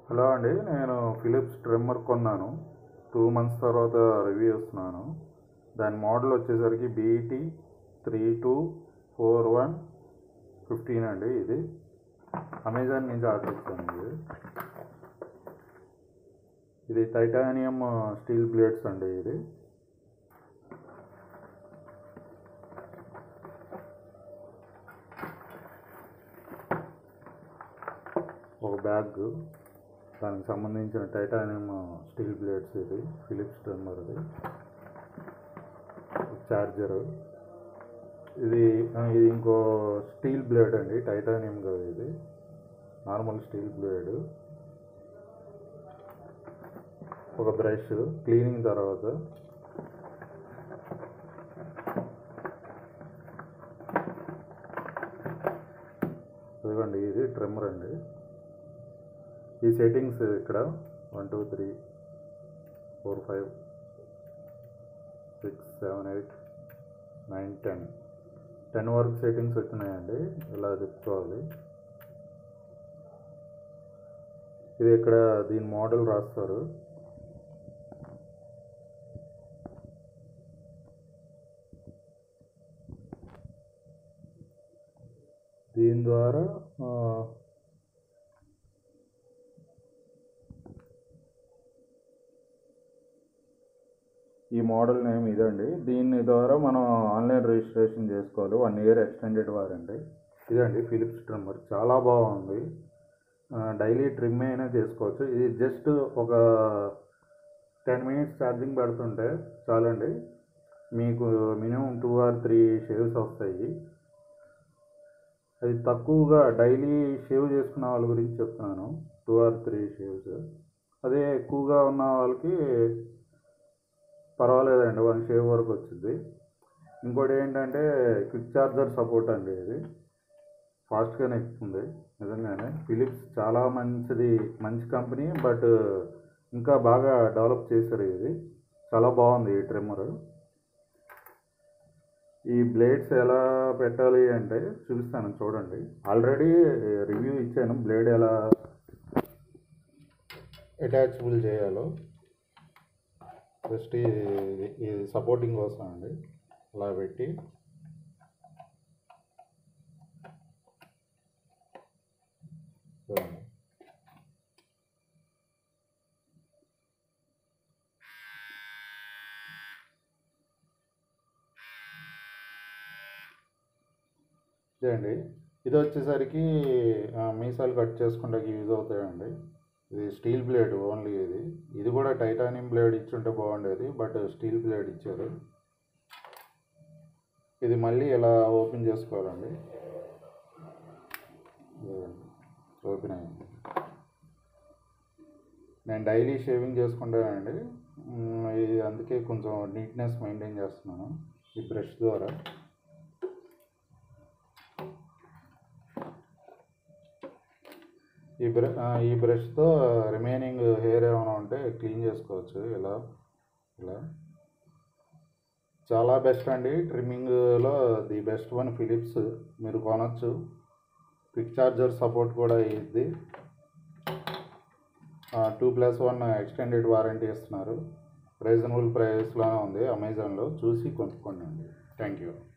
hello అండి నేను Philips trimmer కొన్నాను టూ మంత్స్ తర్వాత రివ్యూ ఇస్తున్నాను దాని మోడల్ వచ్చేసరికి BET three two four one fifteen అండి ఇది అమెజాన్ నుంచి ఆర్డర్ ఇచ్చాను ఇది ఇది టైటానియం స్టీల్ బ్లేడ్స్ అండి ఇది ఒక బ్యాగ్ దానికి సంబంధించిన టైటానియం స్టీల్ బ్లేడ్స్ ఇది ఫిలిప్స్ ట్రిమ్మర్ ఇది చార్జరు ఇది ఆ, ఇది ఇంకో స్టీల్ బ్లేడ్ అండి టైటానియం కాదు ఇది నార్మల్ స్టీల్ బ్లేడ్ ఒక బ్రష్ క్లీనింగ్ తర్వాత ఇదిగోండి ఇది ట్రిమ్మర్ అండి ఈ సెట్టింగ్స్ ఇక్కడ one two three four five six seven eight nine ten ten వరకు సెట్టింగ్స్ వచ్చినాయండి ఇలా తిప్పుకోవాలి ఇది ఇక్కడ దీని మోడల్ రాస్తారు దీని ద్వారా ఆ, ఈ మోడల్ నేమ్ ఇదండి దీని ద్వారా మనం ఆన్లైన్ రిజిస్ట్రేషన్ చేసుకోవాలి వన్ ఇయర్ ఎక్స్టెండెడ్ వారంటీ ఇదండి ఫిలిప్స్ ట్రిమ్మర్ చాలా బాగుంది డైలీ ట్రిమ్ అయినా చేసుకోవచ్చు ఇది జస్ట్ ఒక టెన్ మినిట్స్ ఛార్జింగ్ పెడుతుంటే చాలండి మీకు minimum two or three shaves వస్తాయి అది తక్కువగా డైలీ షేవ్ చేసుకున్న వాళ్ళ గురించి చెప్తున్నాను టూ ఆర్ త్రీ షేవ్స్ అదే ఎక్కువగా ఉన్న వాళ్ళకి పర్వాలేదండి వన్ షేవ్ వరకు వచ్చింది ఇంకోటి ఏంటంటే క్విక్ చార్జర్ సపోర్ట్ అండి ఇది ఫాస్ట్గానే ఎక్కుతుంది నిజంగానే ఫిలిప్స్ చాలా మంచిది మంచి కంపెనీ బట్ ఇంకా బాగా డెవలప్ చేశారు ఇది చాలా బాగుంది ఈ ట్రిమ్మర్ ఈ బ్లేడ్స్ ఎలా పెట్టాలి అంటే చూపిస్తాను చూడండి ఆల్రెడీ రివ్యూ ఇచ్చాను బ్లేడ్ ఎలా అటాచబుల్ చేయాలో జస్ట్ ఇది ఇది సపోర్టింగ్ కోసం అండి అలా పెట్టి చూడండి ఇదండి ఇది వచ్చేసరికి ఆ, మీసాలు కట్ చేసుకుంటాకి యూజ్ అవుతాయండి ఇది స్టీల్ బ్లేడ్ ఓన్లీ ఇది ఇది కూడా టైటానియం బ్లేడ్ ఇచ్చుంటే బాగుండేది బట్ స్టీల్ బ్లేడ్ ఇచ్చారు ఇది మళ్ళీ ఇలా ఓపెన్ చేసుకోవాలండి ఇదిగోండి, ఓపెన్ అయింది నేను డైలీ షేవింగ్ చేసుకుంటానండి మ్, ఇది అందుకే కొంచెం నీట్నెస్ మెయింటైన్ చేస్తున్నాను ఈ బ్రష్ ద్వారా ఈ బ్ర ఆ, ఈ బ్రష్తో రిమైనింగ్ హెయిర్ ఏమైనా ఉంటే క్లీన్ చేసుకోవచ్చు ఇలా ఇలా చాలా బెస్ట్ అండి ట్రిమ్మింగ్లో ది బెస్ట్ వన్ ఫిలిప్స్ మీరు కొనచ్చు క్విక్ చార్జర్ సపోర్ట్ కూడా ఇది two plus one extended warranty ఇస్తున్నారు రీజనబుల్ ప్రైస్లోనే ఉంది అమెజాన్లో చూసి కొనుక్కోండి థ్యాంక్ యూ